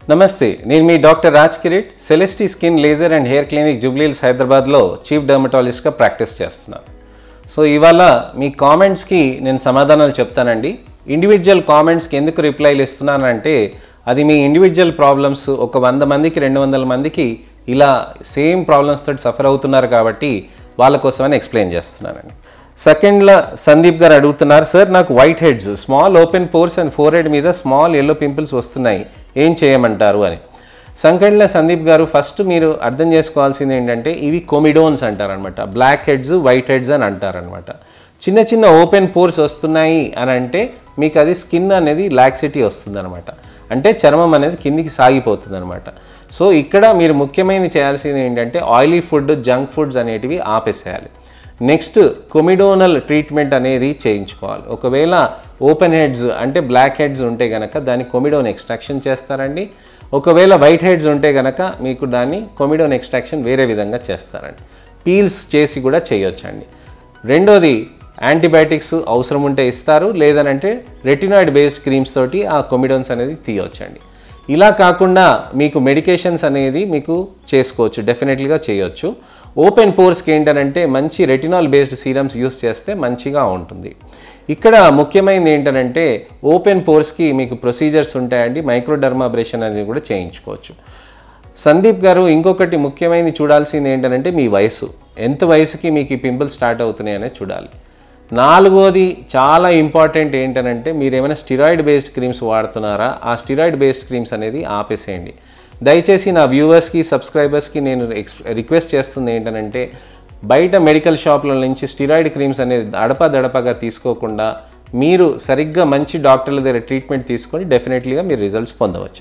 నమస్తే నేను మీ doctor Raj Kireet Celesty skin laser and hair clinic Jubilee Hills హైదరాబాద్లో చీఫ్ డర్మటాలజిస్ట్గా ప్రాక్టీస్ చేస్తున్నాను సో ఇవాళ మీ కామెంట్స్కి నేను సమాధానాలు చెప్తానండి ఇండివిజువల్ కామెంట్స్కి ఎందుకు రిప్లైలు ఇస్తున్నానంటే అది మీ ఇండివిజువల్ ప్రాబ్లమ్స్ ఒక వంద మందికి రెండు వందల మందికి ఇలా సేమ్ ప్రాబ్లమ్స్ తోటి సఫర్ అవుతున్నారు కాబట్టి వాళ్ళ కోసమని ఎక్స్ప్లెయిన్ చేస్తున్నానండి సెకండ్లో సందీప్ గారు అడుగుతున్నారు సార్ నాకు white heads small open pores and forehead మీద స్మాల్ ఎల్లో పింపుల్స్ వస్తున్నాయి ఏం చేయమంటారు అని సంకట్ల సందీప్ గారు ఫస్ట్ మీరు అర్థం చేసుకోవాల్సింది ఏంటంటే ఇవి కొమిడోన్స్ అంటారనమాట బ్లాక్ హెడ్స్ వైట్ హెడ్స్ అని అంటారనమాట చిన్న చిన్న ఓపెన్ పోర్స్ వస్తున్నాయి అని అంటే మీకు అది స్కిన్ అనేది లాక్సిటీ వస్తుందన్నమాట అంటే చర్మం అనేది కిందికి సాగిపోతుంది అనమాట సో ఇక్కడ మీరు ముఖ్యమైనది చేయాల్సింది ఏంటంటే ఆయిలీ ఫుడ్ జంక్ ఫుడ్స్ అనేటివి ఆపేసేయాలి నెక్స్ట్ కొమిడోనల్ ట్రీట్మెంట్ అనేది చేయించుకోవాలి ఒకవేళ ఓపెన్ హెడ్స్ అంటే బ్లాక్ హెడ్స్ ఉంటే కనుక దాన్ని కొమిడోన్ ఎక్స్ట్రాక్షన్ చేస్తారండి ఒకవేళ వైట్ హెడ్స్ ఉంటే కనుక మీకు దాన్ని కొమిడోన్ ఎక్స్ట్రాక్షన్ వేరే విధంగా చేస్తారండి పీల్స్ చేసి కూడా చేయొచ్చండి రెండోది యాంటీబయాటిక్స్ అవసరం ఉంటే ఇస్తారు లేదనంటే రెటినాయిడ్ బేస్డ్ క్రీమ్స్ తోటి ఆ కొమిడోన్స్ అనేది తీయవచ్చండి ఇలా కాకుండా మీకు మెడికేషన్స్ అనేది మీకు చేసుకోవచ్చు డెఫినెట్లీగా చేయొచ్చు ఓపెన్ పోర్స్కి ఏంటనంటే మంచి రెటినాల్ బేస్డ్ సీరమ్స్ యూస్ చేస్తే మంచిగా ఉంటుంది ఇక్కడ ముఖ్యమైనది ఏంటనంటే ఓపెన్ పోర్స్కి మీకు ప్రొసీజర్స్ ఉంటాయండి మైక్రోడర్మాబ్రేషన్ అనేది కూడా చేయించుకోవచ్చు సందీప్ గారు ఇంకొకటి ముఖ్యమైనది చూడాల్సింది ఏంటంటే మీ వయసు ఎంత వయసుకి మీకు ఈ పింపుల్స్ స్టార్ట్ అవుతున్నాయి అనేది చూడాలి నాలుగోది చాలా ఇంపార్టెంట్ ఏంటనంటే మీరు ఏమైనా స్టిరాయిడ్ బేస్డ్ క్రీమ్స్ వాడుతున్నారా ఆ స్టిరాయిడ్ బేస్డ్ క్రీమ్స్ అనేది ఆపేసేయండి దయచేసి నా వ్యూవర్స్కి సబ్స్క్రైబర్స్కి నేను ఎక్స్ రిక్వెస్ట్ చేస్తుంది ఏంటనంటే బయట మెడికల్ షాప్ల నుంచి స్టిరాయిడ్ క్రీమ్స్ అనేది దడప దడపగా తీసుకోకుండా మీరు సరిగ్గా మంచి డాక్టర్ల దగ్గర ట్రీట్మెంట్ తీసుకొని డెఫినెట్లీగా మీరు రిజల్ట్స్ పొందవచ్చు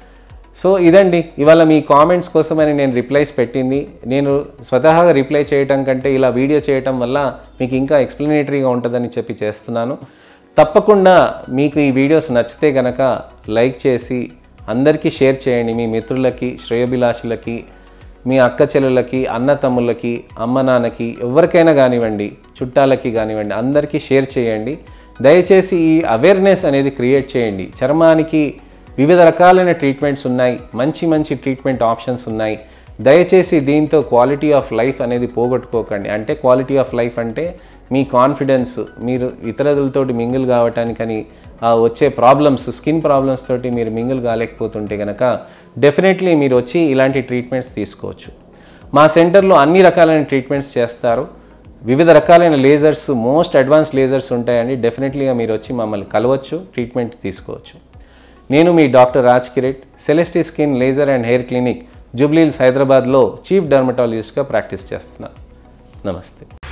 సో ఇదండి ఇవాళ మీ కామెంట్స్ కోసమని నేను రిప్లైస్ పెట్టింది నేను స్వతహాగా రిప్లై చేయటం కంటే ఇలా వీడియో చేయటం వల్ల మీకు ఇంకా ఎక్స్ప్లెనేటరీగా ఉంటుందని చెప్పి చేస్తున్నాను తప్పకుండా మీకు ఈ వీడియోస్ నచ్చితే గనక లైక్ చేసి అందరికీ షేర్ చేయండి మీ మిత్రులకి శ్రేయోభిలాషులకి మీ అక్క చెల్లెలకి అన్న తమ్ముళ్ళకి అమ్మ నాన్నకి ఎవరికైనా కానివ్వండి చుట్టాలకి కానివ్వండి అందరికీ షేర్ చేయండి దయచేసి ఈ అవేర్నెస్ అనేది క్రియేట్ చేయండి చర్మానికి వివిధ రకాలైన ట్రీట్మెంట్స్ ఉన్నాయి మంచి మంచి ట్రీట్మెంట్ ఆప్షన్స్ ఉన్నాయి దయచేసి దీంతో క్వాలిటీ ఆఫ్ లైఫ్ అనేది పోగొట్టుకోకండి అంటే క్వాలిటీ ఆఫ్ లైఫ్ అంటే మీ కాన్ఫిడెన్స్ మీరు ఇతరులతోటి మింగిల్ కావటానికని ఆ వచ్చే ప్రాబ్లమ్స్ స్కిన్ ప్రాబ్లమ్స్ తోటి మీరు మింగిల్ కాలేకపోతుంటే కనుక డెఫినెట్లీ మీరు వచ్చి ఇలాంటి ట్రీట్మెంట్స్ తీసుకోవచ్చు మా సెంటర్లో అన్ని రకాలైన ట్రీట్మెంట్స్ చేస్తారు వివిధ రకాలైన లేజర్స్ మోస్ట్ అడ్వాన్స్ లేజర్స్ ఉంటాయండి డెఫినెట్లీగా మీరు వచ్చి మమ్మల్ని కలవచ్చు ట్రీట్మెంట్ తీసుకోవచ్చు నేను మీ doctor Raj Kireet Celesty skin laser and hair clinic Jubilee Hills హైదరాబాద్లో చీఫ్ డర్మటాలజిస్ట్గా ప్రాక్టీస్ చేస్తున్నాను నమస్తే